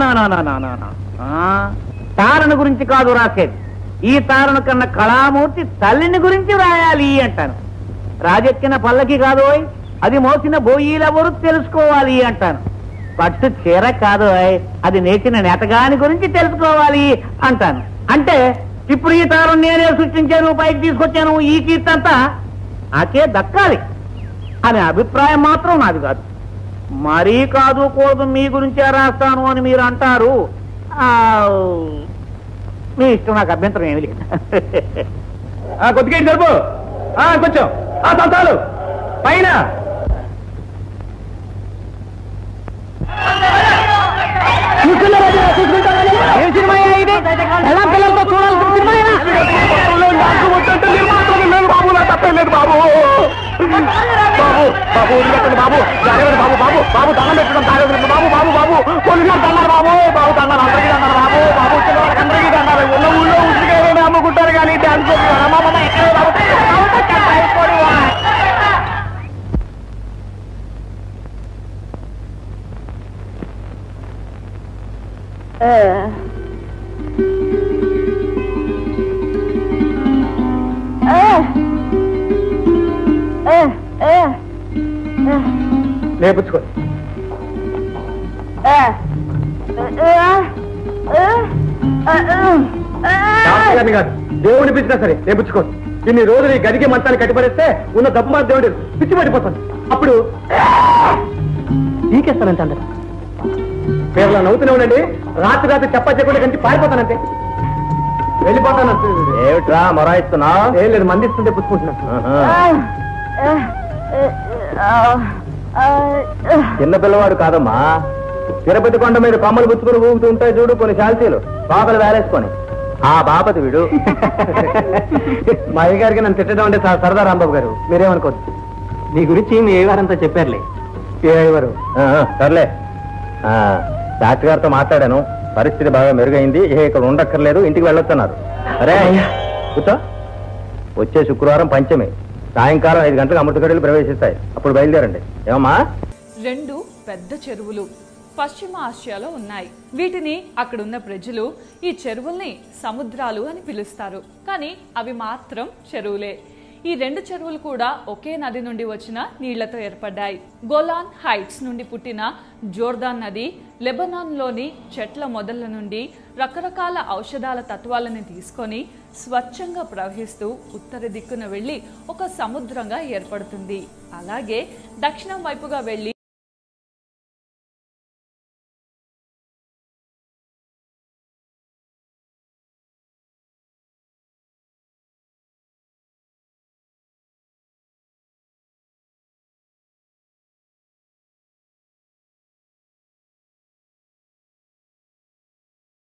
నా, నా, నా, నా, నా. ఆ, తారణ గురించి కాదు రాసేది ఈ తారణ కన్నా కళామూర్తి తల్లిని గురించి రాయాలి అంటాను రాజెక్కిన పల్లకి కాదు ఓయ్, అది మోసిన బోయీలెవరు తెలుసుకోవాలి అంటాను పట్టు చీర కాదు ఓయ్, అది నేచిన నేతగాని గురించి తెలుసుకోవాలి అంటాను అంటే ఇప్పుడు ఈ తారం నేనే సృష్టించాను పైకి తీసుకొచ్చాను ఈ కీర్తి అంతా నాకే దక్కాలి అనే అభిప్రాయం మాత్రం నాది కాదు మరీ కాదు కూడదు మీ గురించే రాస్తాను అని మీరు అంటారు ఆ, మీ ఇష్టం నాకు అభ్యంతరం ఏమి లేదు కొద్దిగా ఇటు జరుపు ఆ, కొంచెం ఆ సంతాలు పైన ఏం సినిమా ఇది ఎలా పిల్లలతో చూడాల్సిన సినిమాయేనా? బాబు నా తప్పలేదు బాబు బాబు బాబు వదిలిపెట్టండి బాబు జాగ్రత్త బాబు బాబు బాబు దండం పెట్టడం తాగదు బాబు బాబు బాబు పోలీసు గారు దండారు బాబు బాబు దండారు అందరికీ దండారు బాబు బాబు చిన్నవాళ్ళకి అందరికీ దండారు ఉన్న ఊళ్ళో ఉసిరికాయలు అమ్ముకుంటారు కానీ డాన్స్ అమ్మ ఎక్కడ బాబు బాబు, చక్కగా అయిపోడు. లేపుచ్చుకో డాక్టర్ గారిని కాదు దేవుడిని పిలిచినా సరే లేపుచ్చుకో ఇన్ని రోజులు ఈ గదికి మంచాన్ని కట్టిపడేస్తే ఉన్న డబ్బు మా దేవుడు పిచ్చి పడిపోతాను అప్పుడు నీకేస్తానంటే అందరు మీరు ఇలా నవ్వుతూనే ఉండండి రాత్రి రాత్రి చెప్ప చెప్పకుండా కంచి పారిపోతానంతే వెళ్ళిపోతాను ఏమిట్రా మొరాయిస్తున్నా ఏం లేదు మందిస్తుంటే పుచ్చుకుంటున్నా చిన్న పిల్లవాడు కాదమ్మా తిరుపతి కొండ మీద కొమ్మలు పుచ్చుకుని ఊగుతూ ఉంటాయి చూడు కొన్ని శాల్తీలు బాబలు వేలేసుకొని ఆ బాపతి వీడు మా అయ్య గారికి నన్ను తిట్టడం అంటే చాలా సరదా రాంబాబు గారు మీరేమనుకోవద్దు నీ గురించి మీ అయ్యగారంతా చెప్పారులే ఏ అయ్యవారు సర్లే ఆ, డాక్టర్ గారితో మాట్లాడాను పరిస్థితి బాగా మెరుగైంది ఇక ఇక్కడ ఉండక్కర్లేదు ఇంటికి వెళ్ళొస్తున్నారు అరే కూర్చో వచ్చే శుక్రవారం పంచమి సాయంకాలం ఐదు గంటలకు అమృతగడలు ప్రవేశిస్తాయి అప్పుడు బయలుదేరండి ఏమమ్మా రెండు పెద్ద చెరువులు పశ్చిమ ఆసియాలో ఉన్నాయి వీటిని అక్కడున్న ప్రజలు ఈ చెరువుల్ని సముద్రాలు అని పిలుస్తారు కానీ అవి మాత్రం చెరువులే ఈ రెండు చెరువులు కూడా ఒకే నది నుండి వచ్చిన నీళ్లతో ఏర్పడ్డాయి గోలాన్ హైట్స్ నుండి పుట్టిన జోర్దాన్ నది లెబనాన్లోని చెట్ల మొదళ్ల నుండి రకరకాల ఔషధాల తత్వాలను తీసుకొని స్వచ్ఛంగా ప్రవహిస్తూ ఉత్తర దిక్కున వెళ్లి ఒక సముద్రంగా ఏర్పడుతుంది అలాగే దక్షిణం వైపుగా వెళ్లి